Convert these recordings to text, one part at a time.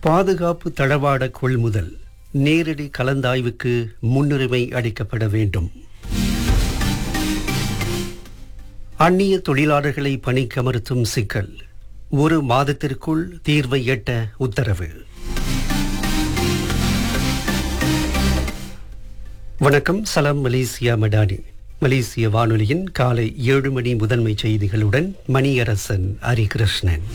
பாதுகாப்பு தளவாட கொள்முதல் நேரடி கலந்தாய்வுக்கு முன்னுரிமை அளிக்கப்பட வேண்டும் அந்நிய தொழிலாளர்களை பணிக்கமர்த்தும் சிக்கல் ஒரு மாதத்திற்குள் தீர்வை எட்ட உத்தரவு வணக்கம் சலாம் மலேசியா மடானி மலேசிய வானொலியின் காலை ஏழு மணி முதன்மை செய்திகளுடன் மணியரசன் ஹரிகிருஷ்ணன்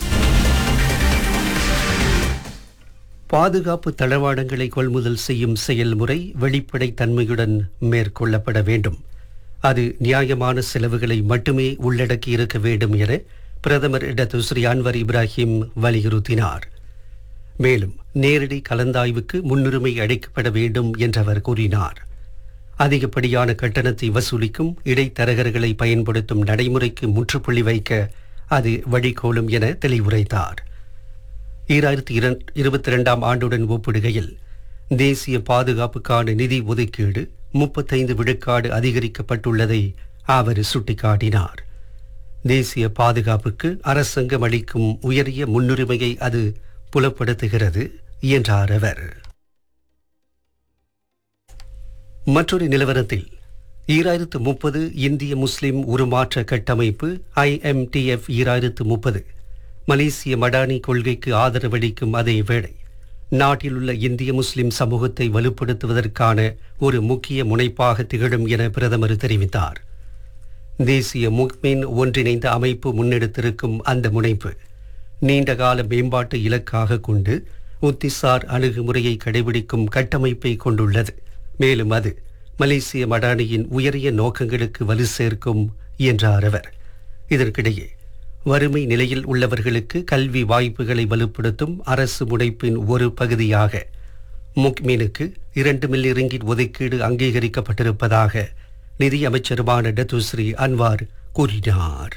பாதுகாப்பு தளவாடங்களை கொள்முதல் செய்யும் செயல்முறை வெளிப்படைத் தன்மையுடன் மேற்கொள்ளப்பட வேண்டும் அது நியாயமான செலவுகளை மட்டுமே உள்ளடக்கி இருக்க வேண்டும் என பிரதமர் இடத்து ஸ்ரீ அன்வர் இப்ராஹிம் வலியுறுத்தினார் மேலும் நேரடி கலந்தாய்வுக்கு முன்னுரிமை அளிக்கப்பட வேண்டும் என்றவர் கூறினார் அதிகப்படியான கட்டணத்தை வசூலிக்கும் இடைத்தரகர்களை பயன்படுத்தும் நடைமுறைக்கு முற்றுப்புள்ளி வைக்க அது வழிகோலும் என தெளிவுரைத்தார் ஈராயிரத்தி இருபத்தி ரெண்டாம் ஆண்டுடன் ஒப்பிடுகையில் தேசிய பாதுகாப்புக்கான நிதி ஒதுக்கீடு முப்பத்தைந்து விழுக்காடு அதிகரிக்கப்பட்டுள்ளதை அவர் சுட்டிக்காட்டினார் தேசிய பாதுகாப்புக்கு அரசாங்கம் அளிக்கும் உயரிய முன்னுரிமையை அது புலப்படுத்துகிறது என்றார் அவர் மற்றொரு நிலவரத்தில் ஈராயிரத்து முப்பது இந்திய முஸ்லிம் உருமாற்ற கட்டமைப்பு ஐஎம்டிஎஃப் ஈராயிரத்து முப்பது மலேசிய மடானி கொள்கைக்கு ஆதரவளிக்கும் அதே வேளை நாட்டில் உள்ள இந்திய முஸ்லிம் சமூகத்தை வலுப்படுத்துவதற்கான ஒரு முக்கிய முனைப்பாக திகழும் என பிரதமர் தெரிவித்தார் தேசிய முக்மின் ஒன்றிணைந்த அமைப்பு முன்னெடுத்திருக்கும் அந்த முனைப்பு நீண்டகால மேம்பாட்டு இலக்காக கொண்டு உத்திசார் அணுகுமுறையை கடைபிடிக்கும் கட்டமைப்பை கொண்டுள்ளது மேலும் அது மலேசிய மடானியின் உயரிய நோக்கங்களுக்கு வலு சேர்க்கும் என்றார் அவர் இதற்கிடையே வறுமை நிலையில் உள்ளவர்களுக்கு கல்வி வாய்ப்புகளை வலுப்படுத்தும் அரசு முனைப்பின் ஒரு பகுதியாக முக்மீனுக்கு இரண்டு மில்லி ரிங்கிட் ஒதுக்கீடு அங்கீகரிக்கப்பட்டிருப்பதாக நிதி அமைச்சருமான டத்துஸ்ரீ அன்வார் கூறினார்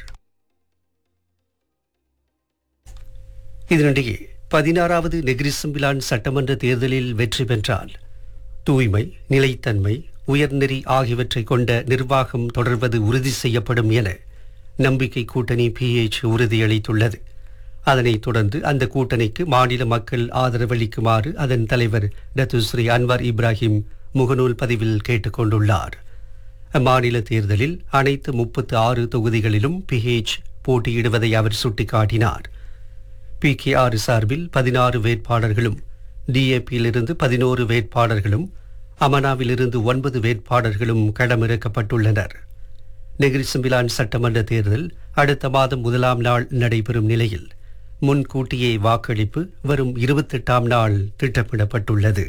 இதனிடையே பதினாறாவது நெகிரிசம்பிலான் சட்டமன்ற தேர்தலில் வெற்றி பெற்றால் தூய்மை நிலைத்தன்மை உயர்நெறி ஆகியவற்றை கொண்ட நிர்வாகம் தொடர்வது உறுதி செய்யப்படும் என நம்பிக்கை கூட்டணி பிஎச் உறுதியளித்துள்ளது அதனைத் தொடர்ந்து அந்த கூட்டணிக்கு மாநில மக்கள் ஆதரவளிக்குமாறு அதன் தலைவர் டத்துஸ்ரீ அன்வார் இப்ராஹிம் முகநூல் பதிவில் கேட்டுக்கொண்டுள்ளார் அம்மாநில தேர்தலில் அனைத்து முப்பத்து ஆறு தொகுதிகளிலும் பிஹெச் போட்டியிடுவதை அவர் சுட்டிக்காட்டினார் பிகேஆர் சார்பில் பதினாறு வேட்பாளர்களும் டிஏபியிலிருந்து பதினோரு வேட்பாளர்களும் அமனாவிலிருந்து ஒன்பது வேட்பாளர்களும் களமிறக்கப்பட்டுள்ளனர் நெகிரிசம்பிலான் சட்டமன்ற தேர்தல் அடுத்த மாதம் முதலாம் நாள் நடைபெறும் நிலையில் முன்கூட்டியே வாக்களிப்பு வரும் இருபத்தெட்டாம் நாள் திட்டமிடப்பட்டுள்ளது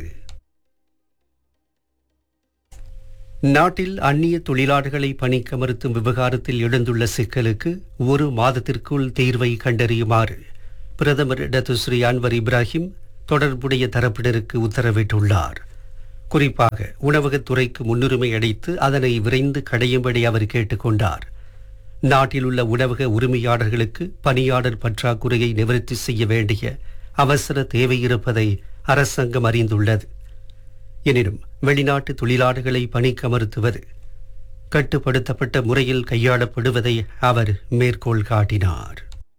நாட்டில் அந்நிய தொழிலாளர்களை பணிக்கமர்த்தும் விவகாரத்தில் எழுந்துள்ள சிக்கலுக்கு ஒரு மாதத்திற்குள் தீர்வை கண்டறியுமாறு பிரதமர் டத்துஸ்ரீ அன்வர் இப்ராஹிம் தொடர்புடைய தரப்பினருக்கு உத்தரவிட்டுள்ளார் குறிப்பாக உணவகத்துறைக்கு முன்னுரிமை அளித்து அதனை விரைந்து கடையும்படி அவர் கேட்டுக்கொண்டார் நாட்டில் உள்ள உணவக உரிமையாளர்களுக்கு பணியாளர் பற்றாக்குறையை நிவர்த்தி செய்ய வேண்டிய அவசர தேவை இருப்பதை அரசாங்கம் அறிந்துள்ளது எனினும் வெளிநாட்டு தொழிலாளர்களை பணிக்கமர்த்துவது கட்டுப்படுத்தப்பட்ட முறையில் கையாளப்படுவதை அவர் மேற்கோள் காட்டினார்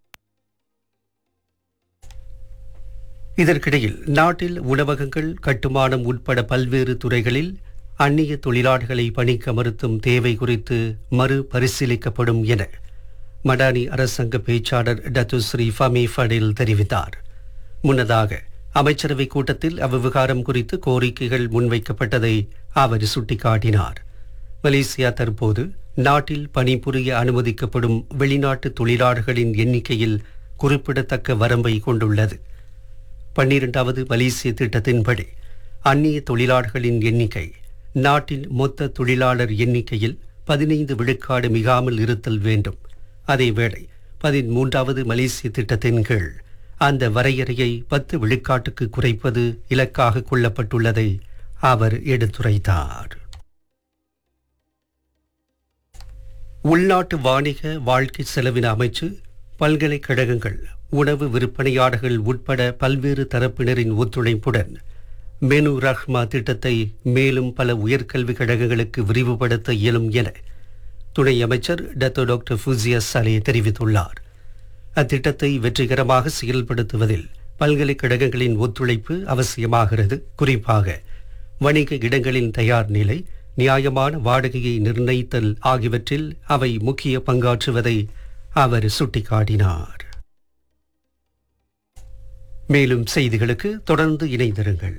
இதற்கிடையில் நாட்டில் உணவகங்கள் கட்டுமானம் உட்பட பல்வேறு துறைகளில் அந்நிய தொழிலாளர்களை பணிக்கமர்த்தும் தேவை குறித்து மறு பரிசீலிக்கப்படும் என மடானி அரசாங்க பேச்சாளர் டத்துஸ்ரீ ஃபமி ஃபடில் தெரிவித்தார் முன்னதாக அமைச்சரவை கூட்டத்தில் அவ்விவகாரம் குறித்து கோரிக்கைகள் முன்வைக்கப்பட்டதை அவர் சுட்டிக்காட்டினார் மலேசியா தற்போது நாட்டில் பணிபுரிய அனுமதிக்கப்படும் வெளிநாட்டு தொழிலாளர்களின் எண்ணிக்கையில் குறிப்பிடத்தக்க வரம்பை கொண்டுள்ளது பன்னிரண்டாவது மலேசிய திட்டத்தின்படி அந்நிய தொழிலாளர்களின் எண்ணிக்கை நாட்டின் மொத்த தொழிலாளர் எண்ணிக்கையில் பதினைந்து விழுக்காடு மிகாமல் இருத்தல் வேண்டும் அதேவேளை பதிமூன்றாவது மலேசிய திட்டத்தின் கீழ் அந்த வரையறையை பத்து விழுக்காட்டுக்கு குறைப்பது இலக்காக கொள்ளப்பட்டுள்ளதை அவர் எடுத்துரைத்தார் உள்நாட்டு வாணிக வாழ்க்கை செலவின அமைச்சு பல்கலைக்கழகங்கள் உணவு விற்பனையாளர்கள் உட்பட பல்வேறு தரப்பினரின் ஒத்துழைப்புடன் மெனு ரஹ்மா திட்டத்தை மேலும் பல உயர்கல்வி கழகங்களுக்கு விரிவுபடுத்த இயலும் என துணை அமைச்சர் டத்தோ டாக்டர் ஃபுசியா சலே தெரிவித்துள்ளார் அத்திட்டத்தை வெற்றிகரமாக செயல்படுத்துவதில் பல்கலைக்கழகங்களின் ஒத்துழைப்பு அவசியமாகிறது குறிப்பாக வணிக இடங்களின் தயார் நிலை நியாயமான வாடகையை நிர்ணயித்தல் ஆகியவற்றில் அவை முக்கிய பங்காற்றுவதை அவர் சுட்டிக்காட்டினார் மேலும் செய்திகளுக்கு தொடர்ந்து இணைந்திருங்கள்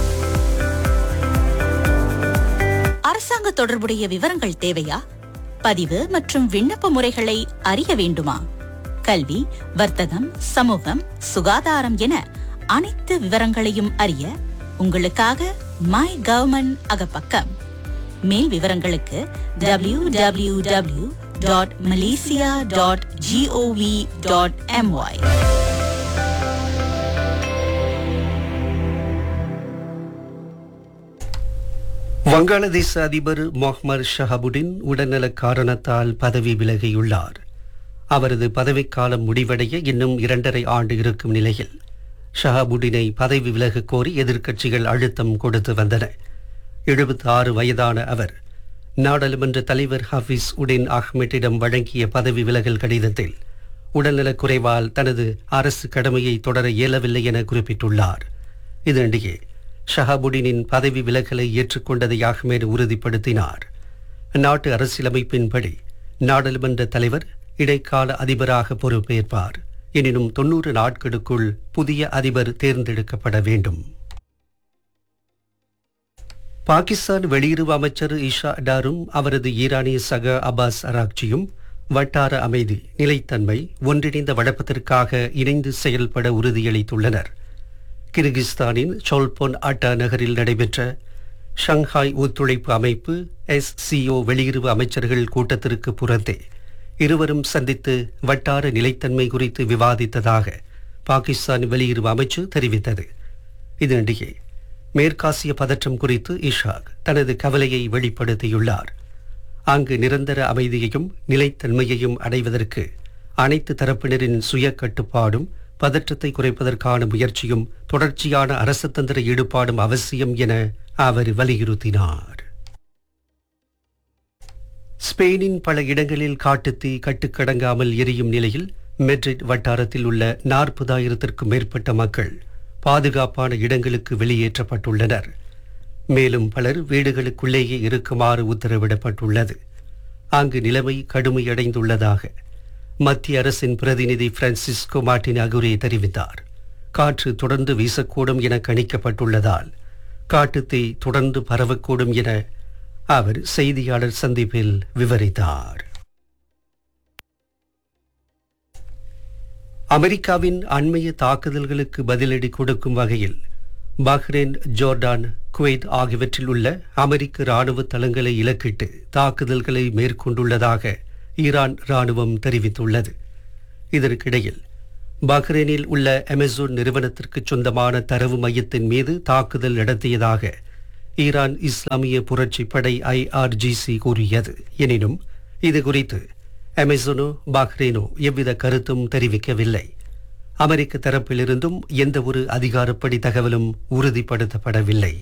அரசாங்க தொடர்புடைய விவரங்கள் தேவையா பதிவு மற்றும் விண்ணப்ப முறைகளை அறிய வேண்டுமா கல்வி வர்த்தகம் சமூகம் சுகாதாரம் என அனைத்து விவரங்களையும் அறிய உங்களுக்காக மை கவர்மெண்ட் அகப்பக்கம் மேல் விவரங்களுக்கு W W W dot Malaysia dot G O V dot M Y வங்காளதேச அதிபர் மொஹ்மர் ஷஹபுடின் உடல்நலக் காரணத்தால் பதவி விலகியுள்ளார் அவரது பதவிக்காலம் முடிவடைய இன்னும் இரண்டரை ஆண்டு இருக்கும் நிலையில் ஷஹபுடினை பதவி விலகக் கோரி எதிர்க்கட்சிகள் அழுத்தம் கொடுத்து வந்தன எழுபத்தி ஆறு வயதான அவர் நாடாளுமன்ற தலைவர் ஹஃபீஸ் உடின் அஹ்மெட்டிடம் வழங்கிய பதவி விலகல் கடிதத்தில் உடல்நலக் குறைவால் தனது அரசு கடமையை தொடர இயலவில்லை என குறிப்பிட்டுள்ளார் இதனிடையே ஷஹாபுடினின் பதவி விலகலை ஏற்றுக்கொண்டதை அஹ்மேட் உறுதிப்படுத்தினார் நாட்டு அரசியலமைப்பின்படி நாடாளுமன்ற தலைவர் இடைக்கால அதிபராக பொறுப்பேற்பார் எனினும் தொன்னூறு நாட்களுக்குள் புதிய அதிபர் தேர்ந்தெடுக்கப்பட வேண்டும் பாகிஸ்தான் வெளியுறவு அமைச்சர் இஷா டாரும் அவரது ஈரானிய சக அபாஸ் அராக்சியும் வட்டார அமைதி நிலைத்தன்மை ஒன்றிணைந்த வளப்பத்திற்காக இணைந்து செயல்பட உறுதியளித்துள்ளனர் கிர்கிஸ்தானின் சோல்போன் அட்டா நகரில் நடைபெற்ற ஷங்காய் ஒத்துழைப்பு அமைப்பு எஸ்சிஓ வெளியுறவு அமைச்சர்கள் கூட்டத்திற்கு புறத்தே இருவரும் சந்தித்து வட்டார நிலைத்தன்மை குறித்து விவாதித்ததாக பாகிஸ்தான் வெளியுறவு அமைச்சு தெரிவித்தது இதனிடையே மேற்காசிய பதற்றம் குறித்து இஷாக் தனது கவலையை வெளிப்படுத்தியுள்ளார் அங்கு நிரந்தர அமைதியையும் நிலைத்தன்மையையும் அடைவதற்கு அனைத்து தரப்பினரின் சுய கட்டுப்பாடும் பதற்றத்தை குறைப்பதற்கான முயற்சியும் தொடர்ச்சியான அரசதந்திர ஈடுபாடும் அவசியம் என அவர் வலியுறுத்தினார் ஸ்பெயினின் பல இடங்களில் காட்டுத்தீ கட்டுக்கடங்காமல் எரியும் நிலையில் மெட்ரிட் வட்டாரத்தில் உள்ள நாற்பதாயிரத்திற்கும் மேற்பட்ட மக்கள் பாதுகாப்பான இடங்களுக்கு வெளியேற்றப்பட்டுள்ளனர் மேலும் பலர் வீடுகளுக்குள்ளேயே இருக்குமாறு உத்தரவிடப்பட்டுள்ளது அங்கு நிலைமை கடுமையடைந்துள்ளதாக மத்திய அரசின் பிரதிநிதி பிரான்சிஸ்கோ மார்டின் அகுரே தெரிவித்தார் காற்று தொடர்ந்து வீசக்கூடும் என கணிக்கப்பட்டுள்ளதால் காட்டுத்தீ தொடர்ந்து பரவக்கூடும் என அவர் செய்தியாளர் சந்திப்பில் விவரித்தார் அமெரிக்காவின் அண்மைய தாக்குதல்களுக்கு பதிலடி கொடுக்கும் வகையில் பஹ்ரைன் ஜோர்டான் குவைத் ஆகியவற்றில் உள்ள அமெரிக்க ராணுவ தளங்களை இலக்கிட்டு தாக்குதல்களை மேற்கொண்டுள்ளதாக ஈரான் ராணுவம் தெரிவித்துள்ளது இதற்கிடையில் பஹ்ரைனில் உள்ள அமேசான் நிறுவனத்திற்கு சொந்தமான தரவு மையத்தின் மீது தாக்குதல் நடத்தியதாக ஈரான் இஸ்லாமிய புரட்சி படை ஐஆர்ஜிசி கூறியது எனினும் இது குறித்து அமேசானோ பஹ்ரைனோ எவ்வித கருத்தும் தெரிவிக்கவில்லை அமெரிக்க தரப்பிலிருந்தும் எந்த ஒரு அதிகாரப்படி தகவலும் உறுதிப்படுத்தப்படவில்லை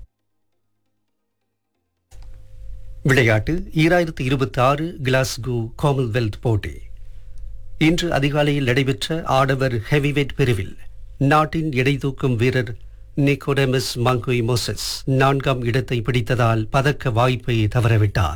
விளையாட்டு ஈராயிரத்தி இருபத்தி ஆறு கிளாஸ்கோ காமன்வெல்த் போட்டி இன்று அதிகாலையில் நடைபெற்ற ஆடவர் ஹெவிவெயிட் பிரிவில் நாட்டின் எடைதூக்கும் வீரர் நிக்கோடமஸ் மங்குய் மோசஸ் நான்காம் இடத்தை பிடித்ததால் பதக்க வாய்ப்பை தவறவிட்டார்